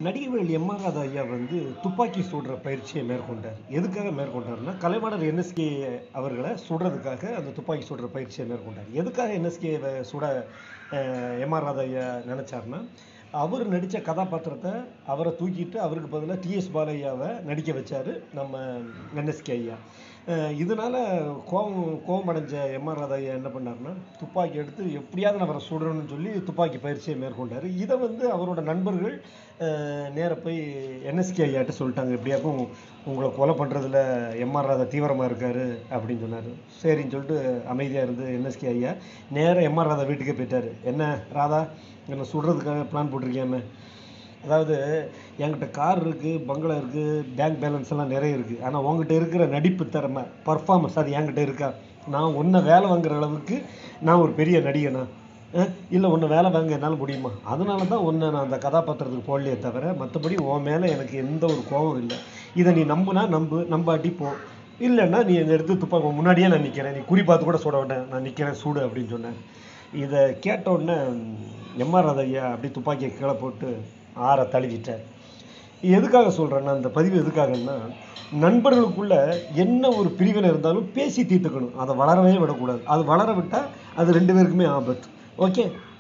Nadigavel MR Radha ஐயா வந்து துப்பாக்கி சுடுற பயிற்சியை மேற்கொண்டார் எதுக்காக மேற்கொண்டார்னா கலைவாணர் என்எஸ்கே அவர்களை சுடுறதுக்காக அந்த துப்பாக்கி சுடுற பயிற்சியை மேற்கொண்டார் எதுக்காக என்எஸ்கே சுட எம்ஆர் ராதா ஐயா நினச்சார்னா அவர் நடித்த கதாபாத்திரத்தை அவரை தூக்கிட்டு அவருக்கு பதிலாக டிஎஸ் பாலையாவை நடிக்க வச்சார் நம்ம என்எஸ்கே ஐயா அஹ் இதனால கோபம் கோபம் அடைஞ்ச எம்ஆர் ராதா ஐயா என்ன பண்ணார்னா துப்பாக்கி எடுத்து எப்படியாவது நான் அவரை சுடணும்னு சொல்லி துப்பாக்கி பயிற்சியை மேற்கொண்டார் இதை வந்து அவரோட நண்பர்கள் நேராக போய் என்எஸ்கே ஐயாட்ட சொல்லிட்டாங்க எப்படியாக்கும் உங்களை கொலை பண்ணுறதுல எம்ஆர் ராதா தீவிரமாக இருக்கார் அப்படின்னு சொன்னார் சரின்னு சொல்லிட்டு அமைதியாக இருந்து என்எஸ்கே ஐயா நேராக எம்ஆர் ராதா வீட்டுக்கே போயிட்டார் என்ன ராதா என்னை சுடுறதுக்காக பிளான் போட்டிருக்கியாமே அதாவது என்கிட்ட கார் இருக்குது பங்களா இருக்குது பேங்க் பேலன்ஸ் எல்லாம் நிறைய இருக்குது ஆனால் உங்ககிட்ட இருக்கிற நடிப்பு திறமை பர்ஃபார்மன்ஸ் அது என்கிட்ட இருக்கா நான் உன்னை வேலை வாங்குற அளவுக்கு நான் ஒரு பெரிய நடிகனா இல்லை உன்னை வேலை வாங்க என்னால் முடியுமா அதனால தான் உன்னை நான் அந்த கதாபாத்திரத்துக்கு போடலையே தவிர மற்றபடி உன் மேலே எனக்கு எந்த ஒரு கோபம் இல்லை இதை நீ நம்புனா நம்பு நம்பாட்டி போ இல்லைன்னா நீ இந்த எடுத்து துப்பாக்கி முன்னாடியே நான் நிற்கிறேன் நீ குறி பார்த்து கூட சுட வேண்டாம் நான் நிற்கிறேன் சூடு அப்படின்னு சொன்னேன் இதை கேட்ட உடனே எம்ஆர் ராதையா அப்படி துப்பாக்கியை கீழே போட்டு ஆற தழுவிட்டார் எதுக்காக சொல்கிறேன்னா இந்த பதிவு எதுக்காகன்னா நண்பர்களுக்குள்ள என்ன ஒரு பிரிவினை இருந்தாலும் பேசி தீர்த்துக்கணும் அதை வளரவே விடக்கூடாது அது வளர விட்டால் அது ரெண்டு பேருக்குமே ஆபத்து ஓகே